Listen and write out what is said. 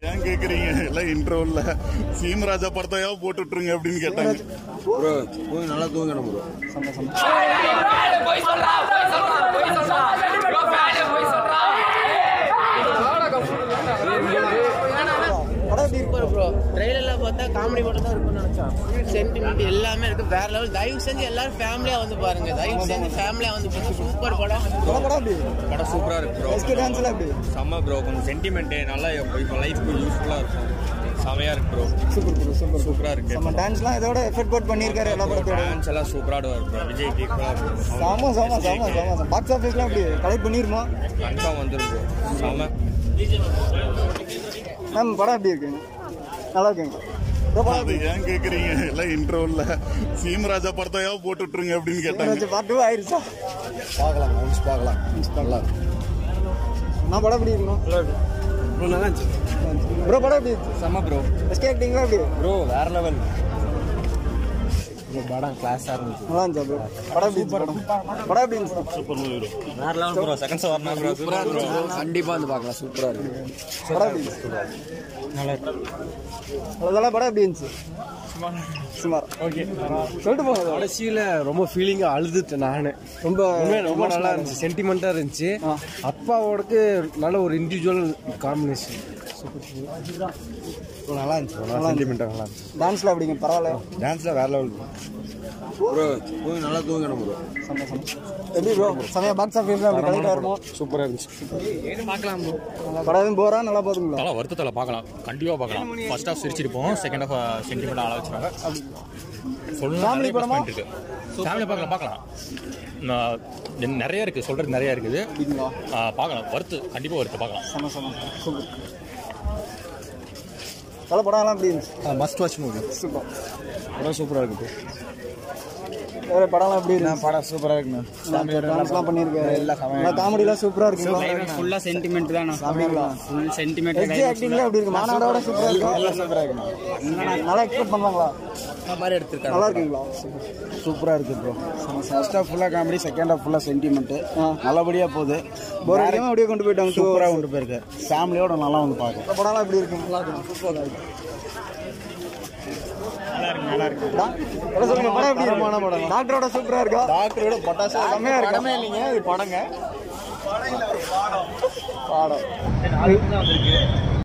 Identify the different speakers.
Speaker 1: ஏன் கேக்குறீங்க எல்லாம் இன்ட்ரோல்ல சீமராஜா படத்தையா போட்டு விட்டுருங்க அப்படின்னு கேட்டாங்க
Speaker 2: ப்ரோ தூங்கி நல்லா தூங்கணும் ப்ரோ
Speaker 3: படம் எப்படி இருக்கு ப்ரோ ட்ரெயிலர்ல பார்த்தா காமெடி மட்டும் தான் இருக்கும்னு நினைச்சேன் சென்டிமெண்ட் எல்லாமே இருக்கு வேற லெவல் தயவு செஞ்சு எல்லாரும் ஃபேமிலியா வந்து பாருங்க தயவு செஞ்சு ஃபேமிலியா வந்து பாருங்க சூப்பர் படம்
Speaker 4: படம் படம் எப்படி
Speaker 2: படம் சூப்பராக இருக்கு ப்ரோ
Speaker 4: எஸ்கே டான்ஸ் எல்லாம் எப்படி
Speaker 2: செம்ம ப்ரோ கொஞ்சம் சென்டிமெண்ட்டு நல்லா இப்போ லைஃப்க்கு யூஸ்ஃபுல்லாக இருக்கும் செமையாக இருக்கு ப்ரோ
Speaker 4: சூப்பர் ப்ரோ சூப்பர்
Speaker 2: சூப்பராக இருக்கு
Speaker 4: நம்ம டான்ஸ்லாம் இதோட எஃபெக்ட் போட் பண்ணியிருக்காரு எல்லா படத்தோட
Speaker 2: டான்ஸ் எல்லாம் சூப்பராக வரும் ப்ரோ விஜய் ஈக்குவலாக இருக்கும்
Speaker 4: சாம சாம சாம சாம பாக்ஸ் ஆஃபீஸ்லாம் எப்படி கலெக்ட் பண்ணிருமா
Speaker 2: கன்ஃபார்ம் வந்துடும் ப்ரோ செம்ம
Speaker 4: மேம் படம் எப்படி இருக்குங்க நல்லா இருக்குங்க ப்ரோ படம்
Speaker 1: அது ஏன் கேக்குறீங்க எல்லாம் இன்ட்ரோல்ல சீமராஜா படத்தையா போட்டு விட்டுருங்க அப்படின்னு கேட்டாங்க
Speaker 4: பார்ட் டூ ஆயிருச்சா
Speaker 2: பார்க்கலாம் ஒன்ஸ் பார்க்கலாம் நல்லா
Speaker 4: நான் படம் எப்படி இருக்கணும்
Speaker 2: ப்ரோ நல்லா இருந்துச்சு
Speaker 4: ப்ரோ படம் எப்படி இருந்துச்சு
Speaker 2: செம்ம ப்ரோ
Speaker 4: எஸ்கே ஆக்டிங்லாம் எப்படி
Speaker 2: ப்ரோ வேற லெவல் படம் கிளாஸாக இருந்துச்சு
Speaker 4: நல்லா இருந்துச்சா ப்ரோ படம் எப்படி இருந்துச்சு படம் படம் எப்படி இருந்துச்சு
Speaker 1: சூப்பர் மூவி
Speaker 2: வேற லெவல் ப்ரோ செகண்ட் ஷோ வரணும் ப்ரோ சூப்பராக ப்ரோ கண்டிப்பாக வந்து பார்க்கலாம் சூப்பராக இருக்கு
Speaker 4: படம் எப்படி இருந்துச்சு அதெல்லாம் படம் எப்படி இருந்துச்சு சுமார் ஓகே சொல்லிட்டு போங்க
Speaker 5: கடைசியில் ரொம்ப ஃபீலிங்காக அழுதுட்டேன் நான்
Speaker 4: ரொம்ப
Speaker 5: உண்மையாக ரொம்ப நல்லா இருந்துச்சு சென்டிமெண்ட்டாக இருந்துச்சு
Speaker 4: ஆ.
Speaker 5: அப்பாவோடக்கு நல்ல ஒரு இண்டிவிஜுவல் காம்பினேஷன்
Speaker 2: நல்லா இருந்துச்சு
Speaker 4: நல்லா
Speaker 5: சென்டிமெண்ட்டாக நல்லா இருந்துச்சு
Speaker 4: டான்ஸ்ல எப்படிங்க பரவாயில்ல
Speaker 2: டான்ஸில் வேற லெவல் ப்ரோ தூங்கி நல்லா தூங்கணும் ப்ரோ
Speaker 4: சந்தோஷம் எப்படி ப்ரோ சமயம் பாக்ஸ் ஆஃபீஸ்ல அப்படி கலெக்ட் ஆயிருமோ
Speaker 5: சூப்பராக இருந்துச்சு
Speaker 4: படம் எதுவும் போறா நல்லா போதுங்களா
Speaker 6: தலை வருத்தத்தில் பார்க்கலாம் கண்டிப்பாக பார்க்கலாம் ஃபர்ஸ்ட் ஹாஃப் சிரிச்சிருப்போம் செகண்ட் ஹாஃப் சென்டிமெண்ட் ஆள வச்சுருவாங்க சொல்லணும்
Speaker 4: Family
Speaker 6: நிறைய plus
Speaker 4: படமா?
Speaker 6: point இருக்கு ஃபேமிலி பார்க்கலாம் பார்க்கலாம் நான் என் நிறைய இருக்குது சொல்கிறது நிறைய இருக்குது
Speaker 4: அப்படிங்களா
Speaker 6: ஆ, பார்க்கலாம் வருத்து கண்டிப்பாக வருத்து பார்க்கலாம்
Speaker 4: சம சம சூப்பர் பல படம் எல்லாம் எப்படி இருந்துச்சு
Speaker 2: மஸ்ட் வாட்ச் மூவி
Speaker 4: சூப்பர்
Speaker 2: படம் சூப்பராக இருக்கு
Speaker 4: வேற படம்லாம் எப்படி இருந்துச்சு
Speaker 2: படம் சூப்பராக இருக்குண்ணா
Speaker 4: டான்ஸ்லாம் பண்ணியிருக்காரு எல்லாம் காமெடிலாம் சூப்பரா இருக்குங்களா
Speaker 7: ஃபுல்லா சென்டிமெண்ட் தான்
Speaker 4: அப்படிங்களா
Speaker 7: ஃபுல் சென்டிமெண்ட்
Speaker 4: எஸ்ஜி ஆக்டிங்ல எப்படி இருக்கு மாநாடோட சூப்பரா இருக்கு
Speaker 2: எல்லாம் சூப்பராக இருக்குண்ணா
Speaker 4: நல்லா எக்ஸ்பெக்ட் பண்ணலாங்களா
Speaker 2: மாதிரி எடுத்துருக்காங்க
Speaker 4: நல்லா இருக்குங்களா
Speaker 2: சூப்பராக இருக்கு ப்ரோ ஃபர்ஸ்ட் ஹாஃப் ஃபுல்லாக காமெடி செகண்ட் ஹாஃப் ஃபுல்லாக சென்டிமெண்ட்டு நல்லபடியாக போகுது
Speaker 4: போர் அடிக்காம அப்படியே கொண்டு போயிட்டாங்க
Speaker 2: சூப்பராக கொண்டு போயிருக்காரு ஃபேமிலியோட நல்லா வந்து பார்க்க
Speaker 4: இந்த படம்லாம் எப்படி இருக்கு நல்லா இருக்கு சூப்பரா இருக்கு நல்லா இருக்கு நல்லா இருக்கு சொல்லுங்க படம் எப்படி இருக்கு படம் டாக்டரோட சூப்பரா இருக்கா
Speaker 2: டாக்டரோட பட்டாசு
Speaker 4: செம்மையா இருக்கு
Speaker 2: படமே இல்லைங்க இது படங்க
Speaker 4: பாடம்